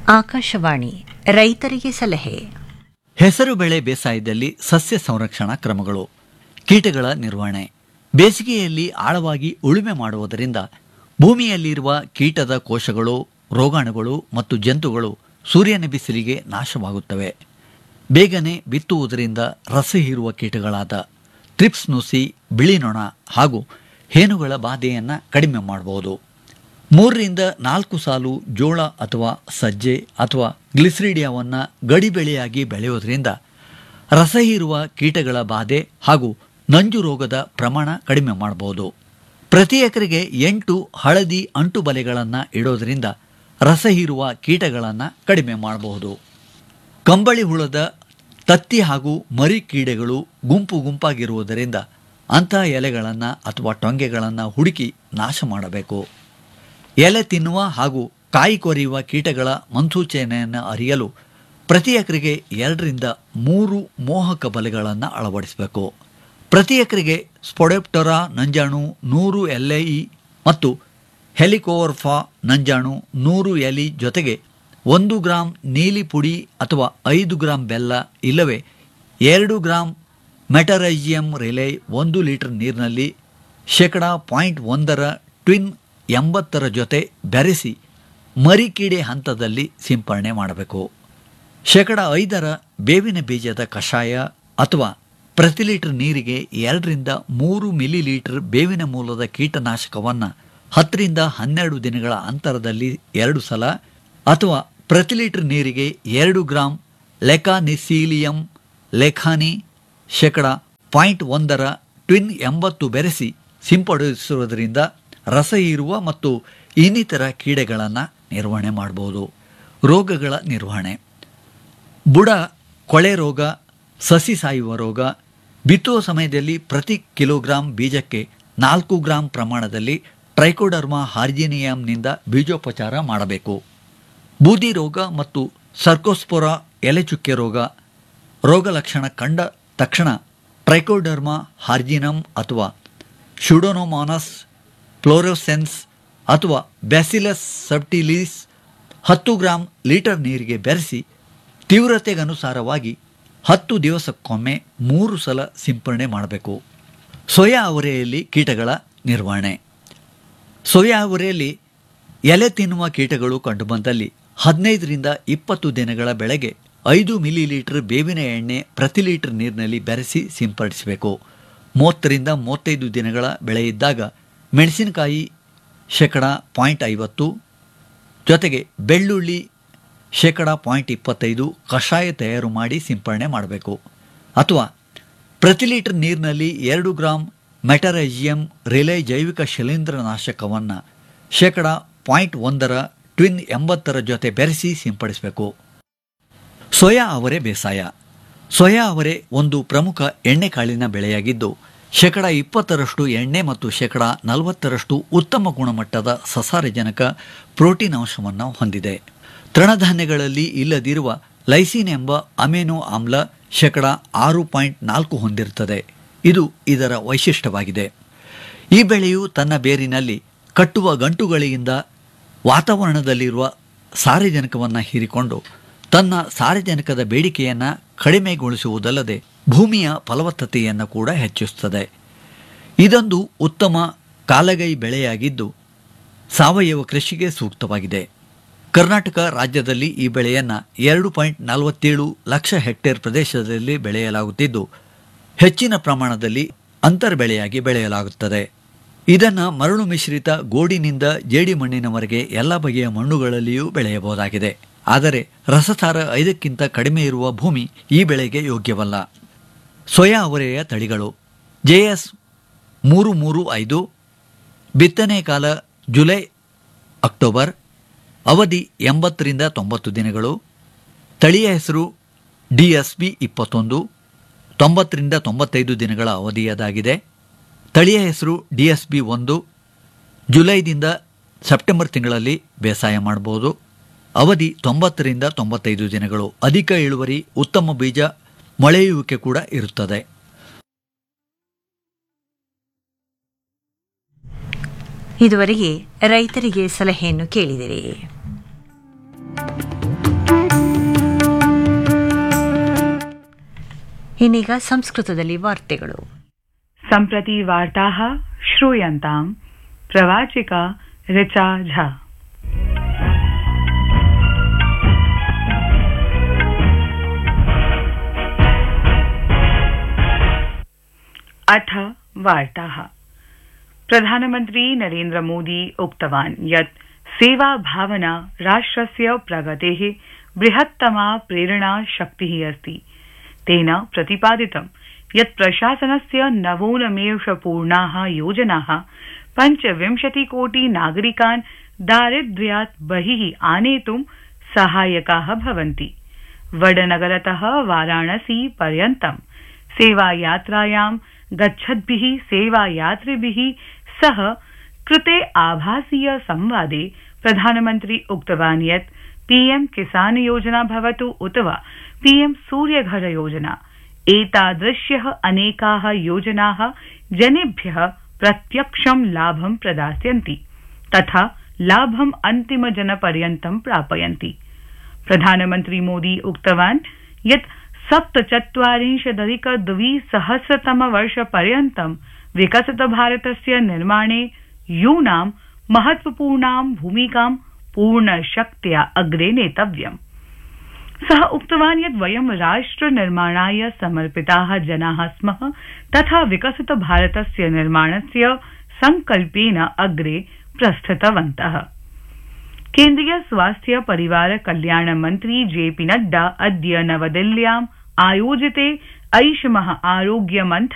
ಆಕಾಶವಾಣಿ ರೈತರಿಗೆ ಸಲಹೆ ಹೆಸರು ಬೆಳೆ ಬೇಸಾಯದಲ್ಲಿ ಸಸ್ಯ ಸಂರಕ್ಷಣಾ ಕ್ರಮಗಳು ಕೀಟಗಳ ನಿರ್ವಹಣೆ ಬೇಸಿಗೆಯಲ್ಲಿ ಆಳವಾಗಿ ಉಳುಮೆ ಮಾಡುವುದರಿಂದ ಭೂಮಿಯಲ್ಲಿರುವ ಕೀಟದ ಕೋಶಗಳು ರೋಗಾಣುಗಳು ಮತ್ತು ಜಂತುಗಳು ಸೂರ್ಯನ ಬಿಸಿಲಿಗೆ ನಾಶವಾಗುತ್ತವೆ ಬೇಗನೆ ಬಿತ್ತುವುದರಿಂದ ರಸ ಹೀರುವ ಕೀಟಗಳಾದ ತ್ರಿಪ್ಸ್ ನುಸಿ ಬಿಳಿ ನೊಣ ಹಾಗೂ ಹೇನುಗಳ ಬಾಧೆಯನ್ನು ಕಡಿಮೆ ಮಾಡಬಹುದು ಮೂರರಿಂದ ನಾಲ್ಕು ಸಾಲು ಜೋಳ ಅಥವಾ ಸಜ್ಜೆ ಅಥವಾ ಗ್ಲಿಸ್ರಿಡಿಯಾವನ್ನು ಗಡಿ ಬೆಳೆಯಾಗಿ ಬೆಳೆಯೋದ್ರಿಂದ ರಸ ಹೀರುವ ಕೀಟಗಳ ಬಾಧೆ ಹಾಗೂ ನಂಜು ರೋಗದ ಪ್ರಮಾಣ ಕಡಿಮೆ ಮಾಡಬಹುದು ಪ್ರತಿ ಎಕರೆಗೆ ಎಂಟು ಹಳದಿ ಅಂಟು ಬಲೆಗಳನ್ನು ಇಡೋದರಿಂದ ರಸ ಹೀರುವ ಕೀಟಗಳನ್ನು ಕಡಿಮೆ ಮಾಡಬಹುದು ಕಂಬಳಿ ಹುಳದ ತತ್ತಿ ಹಾಗೂ ಮರಿ ಕೀಡೆಗಳು ಗುಂಪು ಗುಂಪಾಗಿರುವುದರಿಂದ ಅಂಥ ಎಲೆಗಳನ್ನು ಅಥವಾ ಟೊಂಗೆಗಳನ್ನು ಹುಡುಕಿ ನಾಶ ಮಾಡಬೇಕು ಎಲೆ ತಿನ್ನುವ ಹಾಗೂ ಕಾಯಿ ಕೊರೆಯುವ ಕೀಟಗಳ ಮುನ್ಸೂಚನೆಯನ್ನು ಅರಿಯಲು ಪ್ರತಿ ಎಕರೆಗೆ ಎರಡರಿಂದ ಮೂರು ಮೋಹಕ ಬಲೆಗಳನ್ನು ಅಳವಡಿಸಬೇಕು ಪ್ರತಿ ಎಕರೆಗೆ ಸ್ಪೊಡೆಪ್ಟೊರಾ ನಂಜಾಣು ನೂರು ಎಲ್ಐ ಮತ್ತು ಹೆಲಿಕೋರ್ಫಾ ನಂಜಾಣು ನೂರು ಎಲಿ ಜೊತೆಗೆ ಒಂದು ಗ್ರಾಂ ನೀಲಿ ಪುಡಿ ಅಥವಾ ಐದು ಗ್ರಾಂ ಬೆಲ್ಲ ಇಲ್ಲವೇ ಎರಡು ಗ್ರಾಂ ಮೆಟರೈಜಿಯಂ ರಿಲೈ ಒಂದು ಲೀಟರ್ ನೀರಿನಲ್ಲಿ ಶೇಕಡ ಪಾಯಿಂಟ್ ಒಂದರ ಟ್ವಿನ್ ಎಂಬತ್ತರ ಜೊತೆ ಬೆರೆಸಿ ಮರಿಕೀಡೆ ಹಂತದಲ್ಲಿ ಸಿಂಪರಣೆ ಮಾಡಬೇಕು ಶೇಕಡ ಐದರ ಬೇವಿನ ಬೀಜದ ಕಷಾಯ ಅಥವಾ ಪ್ರತಿ ಲೀಟರ್ ನೀರಿಗೆ ಎರಡರಿಂದ ಮೂರು ಮಿಲಿ ಲೀಟರ್ ಬೇವಿನ ಮೂಲದ ಕೀಟನಾಶಕವನ್ನು ಹತ್ತರಿಂದ ಹನ್ನೆರಡು ದಿನಗಳ ಅಂತರದಲ್ಲಿ ಎರಡು ಸಲ ಅಥವಾ ಪ್ರತಿ ಲೀಟರ್ ನೀರಿಗೆ ಎರಡು ಗ್ರಾಂ ಲೆಕಾನಿಸೀಲಿಯಂ ಲೆಖಾನಿ ಶೇಕಡ ಪಾಯಿಂಟ್ ಒಂದರ ಟ್ವಿನ್ ಎಂಬತ್ತು ಬೆರೆಸಿ ಸಿಂಪಡಿಸುವುದರಿಂದ ರಸ ಹೀರುವ ಮತ್ತು ಇನ್ನಿತರ ಕೀಡೆಗಳನ್ನು ನಿರ್ವಹಣೆ ಮಾಡಬಹುದು ರೋಗಗಳ ನಿರ್ವಹಣೆ ಬುಡ ಕೊಳೆ ರೋಗ ಸಸಿ ಸಾಯುವ ರೋಗ ಬಿತ್ತುವ ಸಮಯದಲ್ಲಿ ಪ್ರತಿ ಕಿಲೋಗ್ರಾಂ ಬೀಜಕ್ಕೆ ನಾಲ್ಕು ಗ್ರಾಂ ಪ್ರಮಾಣದಲ್ಲಿ ಟ್ರೈಕೋಡರ್ಮಾ ಹಾರ್ಜಿನಿಯಂನಿಂದ ಬೀಜೋಪಚಾರ ಮಾಡಬೇಕು ಬೂದಿ ರೋಗ ಮತ್ತು ಸರ್ಕೋಸ್ಪೊರ ಎಲೆಚುಕ್ಕೆ ರೋಗ ರೋಗ ಲಕ್ಷಣ ಕಂಡ ತಕ್ಷಣ ಟ್ರೈಕೋಡರ್ಮಾ ಹಾರ್ಜಿನಮ್ ಅಥವಾ ಶುಡೋನೋಮಾನಸ್ ಫ್ಲೋರೋಸೆನ್ಸ್ ಅಥವಾ ಬ್ಯಾಸಿಲಸ್ ಸಬ್ಟಿಲೀಸ್ ಹತ್ತು ಗ್ರಾಂ ಲೀಟರ್ ನೀರಿಗೆ ಬೆರೆಸಿ ತೀವ್ರತೆಗನುಸಾರವಾಗಿ ಹತ್ತು ದಿವಸಕ್ಕೊಮ್ಮೆ ಮೂರು ಸಲ ಸಿಂಪರಣೆ ಮಾಡಬೇಕು ಸೋಯಾ ಅವರೆಯಲ್ಲಿ ಕೀಟಗಳ ನಿರ್ವಹಣೆ ಸೋಯಾ ಅವರೆಯಲ್ಲಿ ಎಲೆ ತಿನ್ನುವ ಕೀಟಗಳು ಕಂಡುಬಂದಲ್ಲಿ ಹದಿನೈದರಿಂದ ಇಪ್ಪತ್ತು ದಿನಗಳ ಬೆಳೆಗೆ ಐದು ಮಿಲಿ ಲೀಟರ್ ಬೇವಿನ ಎಣ್ಣೆ ಪ್ರತಿ ಲೀಟರ್ ನೀರಿನಲ್ಲಿ ಬೆರೆಸಿ ಸಿಂಪಡಿಸಬೇಕು ಮೂವತ್ತರಿಂದ ಮೂವತ್ತೈದು ದಿನಗಳ ಬೆಳೆ ಇದ್ದಾಗ ಮೆಣಸಿನಕಾಯಿ ಶೇಕಡ ಪಾಯಿಂಟ್ ಐವತ್ತು ಜೊತೆಗೆ ಬೆಳ್ಳುಳ್ಳಿ ಶೇಕಡ ಪಾಯಿಂಟ್ ಇಪ್ಪತ್ತೈದು ಕಷಾಯ ತಯಾರು ಮಾಡಿ ಸಿಂಪರಣೆ ಮಾಡಬೇಕು ಅಥವಾ ಪ್ರತಿ ಲೀಟರ್ ನೀರಿನಲ್ಲಿ ಎರಡು ಗ್ರಾಂ ಮೆಟರೈಜಿಯಂ ರಿಲೈ ಜೈವಿಕ ಶಿಲೀಂಧ್ರನಾಶಕವನ್ನು ಶೇಕಡ ಪಾಯಿಂಟ್ ಒಂದರ ಟ್ವಿನ್ ಎಂಬತ್ತರ ಜೊತೆ ಬೆರೆಸಿ ಸಿಂಪಡಿಸಬೇಕು ಸೋಯಾ ಅವರೆ ಬೇಸಾಯ ಸೋಯಾ ಅವರೆ ಒಂದು ಪ್ರಮುಖ ಎಣ್ಣೆಕಾಳಿನ ಬೆಳೆಯಾಗಿದ್ದು ಶೇಕಡ ಇಪ್ಪತ್ತರಷ್ಟು ಎಣ್ಣೆ ಮತ್ತು ಶೇಕಡ ನಲವತ್ತರಷ್ಟು ಉತ್ತಮ ಗುಣಮಟ್ಟದ ಸಸಾರಜನಕ ಪ್ರೋಟೀನ್ ಅಂಶವನ್ನು ಹೊಂದಿದೆ ತೃಣಧಾನ್ಯಗಳಲ್ಲಿ ಇಲ್ಲದಿರುವ ಲೈಸಿನ್ ಎಂಬ ಅಮೆನೋ ಆಮ್ಲ ಶೇಕಡ ಆರು ಪಾಯಿಂಟ್ ನಾಲ್ಕು ಹೊಂದಿರುತ್ತದೆ ಇದು ಇದರ ವೈಶಿಷ್ಟ್ಯವಾಗಿದೆ ಈ ಬೆಳೆಯು ತನ್ನ ಬೇರಿನಲ್ಲಿ ಕಟ್ಟುವ ಗಂಟುಗಳಿಂದ ವಾತಾವರಣದಲ್ಲಿರುವ ಸಾರಜನಕವನ್ನು ಹೀರಿಕೊಂಡು ತನ್ನ ಸಾರಜನಕದ ಬೇಡಿಕೆಯನ್ನು ಕಡಿಮೆಗೊಳಿಸುವುದಲ್ಲದೆ ಭೂಮಿಯ ಫಲವತ್ತತೆಯನ್ನು ಕೂಡ ಹೆಚ್ಚಿಸುತ್ತದೆ ಇದೊಂದು ಉತ್ತಮ ಕಾಲಗೈ ಬೆಳೆಯಾಗಿದ್ದು ಸಾವಯವ ಕೃಷಿಗೆ ಸೂಕ್ತವಾಗಿದೆ ಕರ್ನಾಟಕ ರಾಜ್ಯದಲ್ಲಿ ಈ ಬೆಳೆಯನ್ನು ಎರಡು ಪಾಯಿಂಟ್ ನಲವತ್ತೇಳು ಲಕ್ಷ ಹೆಕ್ಟೇರ್ ಪ್ರದೇಶದಲ್ಲಿ ಬೆಳೆಯಲಾಗುತ್ತಿದ್ದು ಹೆಚ್ಚಿನ ಪ್ರಮಾಣದಲ್ಲಿ ಅಂತರ್ ಬೆಳೆಯಾಗಿ ಬೆಳೆಯಲಾಗುತ್ತದೆ ಇದನ್ನು ಮರಳು ಮಿಶ್ರಿತ ಗೋಡಿನಿಂದ ಜೇಡಿ ಮಣ್ಣಿನವರೆಗೆ ಎಲ್ಲ ಬಗೆಯ ಮಣ್ಣುಗಳಲ್ಲಿಯೂ ಬೆಳೆಯಬಹುದಾಗಿದೆ ಆದರೆ ರಸಸಾರ ಐದಕ್ಕಿಂತ ಕಡಿಮೆ ಇರುವ ಭೂಮಿ ಈ ಬೆಳೆಗೆ ಯೋಗ್ಯವಲ್ಲ ಸೋಯಾ ಅವರೆಯ ತಳಿಗಳು ಜೆಎಸ್ ಮೂರು ಮೂರು ಐದು ಬಿತ್ತನೆ ಕಾಲ ಜುಲೈ ಅಕ್ಟೋಬರ್ ಅವಧಿ ಎಂಬತ್ತರಿಂದ ತೊಂಬತ್ತು ದಿನಗಳು ತಳಿಯ ಹೆಸರು ಡಿ ಎಸ್ ಬಿ ಇಪ್ಪತ್ತೊಂದು ತೊಂಬತ್ತರಿಂದ ತೊಂಬತ್ತೈದು ದಿನಗಳ ಅವಧಿಯದಾಗಿದೆ ತಳಿಯ ಹೆಸರು ಡಿ ಎಸ್ ಬಿ ಒಂದು ಜುಲೈದಿಂದ ಸೆಪ್ಟೆಂಬರ್ ತಿಂಗಳಲ್ಲಿ ಬೇಸಾಯ ಮಾಡಬಹುದು ಅವಧಿ ತೊಂಬತ್ತರಿಂದ ತೊಂಬತ್ತೈದು ದಿನಗಳು ಅಧಿಕ ಇಳುವರಿ ಉತ್ತಮ ಬೀಜ ಮೊಳೆಯುವಿಕೆ ಕೂಡ ಇರುತ್ತದೆ ಇದುವರೆಗೆ ರೈತರಿಗೆ ಸಲಹೆಯನ್ನು ಕೇಳಿದಿರಿ ಇನ್ನೀಗ ಸಂಸ್ಕೃತದಲ್ಲಿ ವಾರ್ತೆಗಳು सम्प्रति वार्ताः श्रूयन्ताम् प्रवाचिका ऋचा झा अथ वार्ताः प्रधानमन्त्री नरेन्द्र मोदी उक्तवान् यत् सेवा भावना राष्ट्रस्य प्रगतेः बृहत्तमा प्रेरणा शक्तिः अस्ति तेन प्रतिपादितं यत् प्रशासनस्य नवोन्मेषपूर्णाः योजनाः पञ्चविंशतिकोटि नागरिकान् दारिद्र्यात् बहिः आनेतुं सहायकाः भवन्ति वडनगरतः वाराणसी पर्यन्तं सेवायात्रायां गच्छद्भिः सेवायात्रिभिः सह कृते आभासीय संवादे प्रधानमन्त्री उक्तवान् यत् पीएम किसान योजना भवतु उत वा पीएम सूर्यघर योजना एतादृश्यः अनेकाः योजनाः जनेभ्यः प्रत्यक्षं लाभं प्रदास्यन्ति तथा लाभम् अन्तिमजनपर्यन्तं प्रापयन्ति प्रधानमन्त्री मोदी उक्तवान् यत् सप्तचत्वारिंशदधिक द्विसहस्रतमवर्षपर्यन्तं विकसितभारतस्य निर्माणे यूनां महत्वपूर्णां भूमिकां पूर्णशक्त्या अग्रे नेतव्यम् सः उक्तवान् यत् वयं राष्ट्रनिर्माणाय समर्पिताः जनाः स्मः तथा विकसित भारतस्य निर्माणस्य सङ्कल्पेन अग्रे प्रस्थितवन्तः केन्द्रीय स्वास्थ्य परिवार कल्याण मन्त्री जेपी नड्डा अद्य नवदिल्ल्याम् आयोजिते ऐषम आरोग्य मन्थने